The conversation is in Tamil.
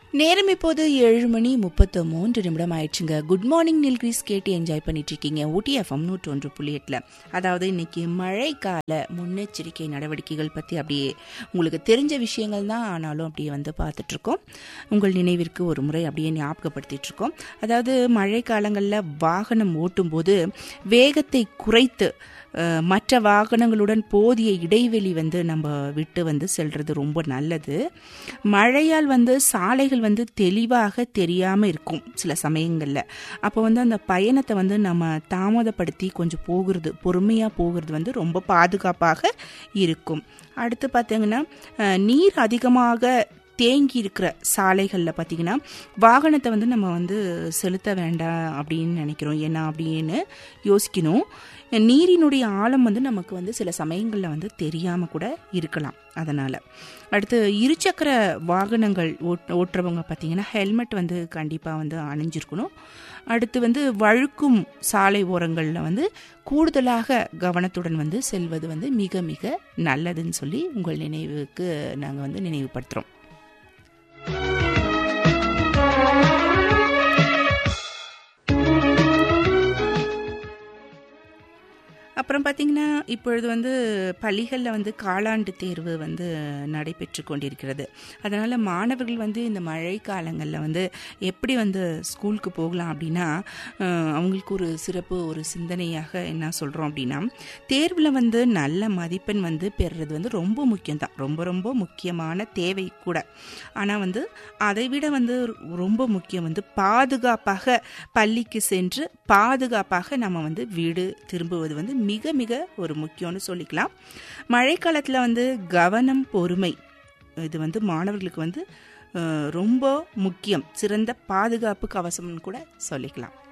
நேரம் இப்போது ஏழு மணி முப்பத்து மூன்று நிமிடம் ஆயிடுச்சுங்க குட் மார்னிங் நில்கிரிஸ் கேட்டு என்ஜாய் பண்ணிட்டு இருக்கீங்க ஊட்டி எஃப்எம் நூற்றி ஒன்று புள்ளி எட்டில் அதாவது இன்னைக்கு மழைக்கால முன்னெச்சரிக்கை நடவடிக்கைகள் பற்றி அப்படியே உங்களுக்கு தெரிஞ்ச விஷயங்கள் தான் ஆனாலும் அப்படியே வந்து பார்த்துட்டு இருக்கோம் உங்கள் நினைவிற்கு ஒரு முறை அப்படியே ஞாபகப்படுத்திட்டு இருக்கோம் அதாவது மழை காலங்களில் வாகனம் ஓட்டும்போது வேகத்தை குறைத்து அஹ், மற்ற வாகனங்களுடன் போதிய இடைவெளி வந்து நம்ம விட்டு வந்து செல்றது ரொம்ப நல்லது மழையால் வந்து சாலைகள் வந்து தெளிவாக தெரியாமல் இருக்கும் சில சமயங்களில் அப்போ வந்து அந்த பயணத்தை வந்து நம்ம தாமதப்படுத்தி கொஞ்சம் போகிறது பொறுமையாக போகிறது வந்து ரொம்ப பாதுகாப்பாக இருக்கும் அடுத்து பார்த்தீங்கன்னா அஹ், நீர் அதிகமாக தேங்கி இருக்கிற சாலைகளில் பார்த்தீங்கன்னா வாகனத்தை வந்து நம்ம வந்து செலுத்த வேண்டாம் அப்படின்னு நினைக்கிறோம் ஏன்னா அப்படின்னு யோசிக்கணும் நீரினுடைய ஆழம் வந்து நமக்கு வந்து சில சமயங்களில் வந்து தெரியாமல் கூட இருக்கலாம் அதனால் அடுத்து இருசக்கர வாகனங்கள் ஓட் ஓட்டுறவங்க பார்த்தீங்கன்னா ஹெல்மெட் வந்து கண்டிப்பாக வந்து அணிஞ்சிருக்கணும் அடுத்து வந்து வழுக்கும் சாலை ஓரங்களில் வந்து கூடுதலாக கவனத்துடன் வந்து செல்வது வந்து மிக மிக நல்லதுன்னு சொல்லி உங்கள் நினைவுக்கு நாங்கள் வந்து நினைவுபடுத்துகிறோம் அப்புறம் பார்த்தீங்கன்னா இப்பொழுது வந்து பள்ளிகளில் வந்து காலாண்டு தேர்வு வந்து நடைபெற்று கொண்டிருக்கிறது அதனால் மாணவர்கள் வந்து இந்த மழை காலங்களில் வந்து எப்படி வந்து ஸ்கூலுக்கு போகலாம் அப்படின்னா அஹ், அவங்களுக்கு ஒரு சிறப்பு ஒரு சிந்தனையாக என்ன சொல்கிறோம் அப்படின்னா தேர்வில் வந்து நல்ல மதிப்பெண் வந்து பெறுறது வந்து ரொம்ப முக்கியம்தான் ரொம்ப ரொம்ப முக்கியமான தேவை கூட ஆனால் வந்து அதை விட வந்து ரொம்ப முக்கியம் வந்து பாதுகாப்பாக பள்ளிக்கு சென்று பாதுகாப்பாக நம்ம வந்து வீடு திரும்புவது வந்து மிக மிக ஒரு முக்கியம்னு சொல்லிக்கலாம் மழைக்காலத்தில் வந்து கவனம் பொறுமை இது வந்து மாணவர்களுக்கு வந்து அஹ், ரொம்ப முக்கியம் சிறந்த பாதுகாப்பு கவசம்னு கூட சொல்லிக்கலாம்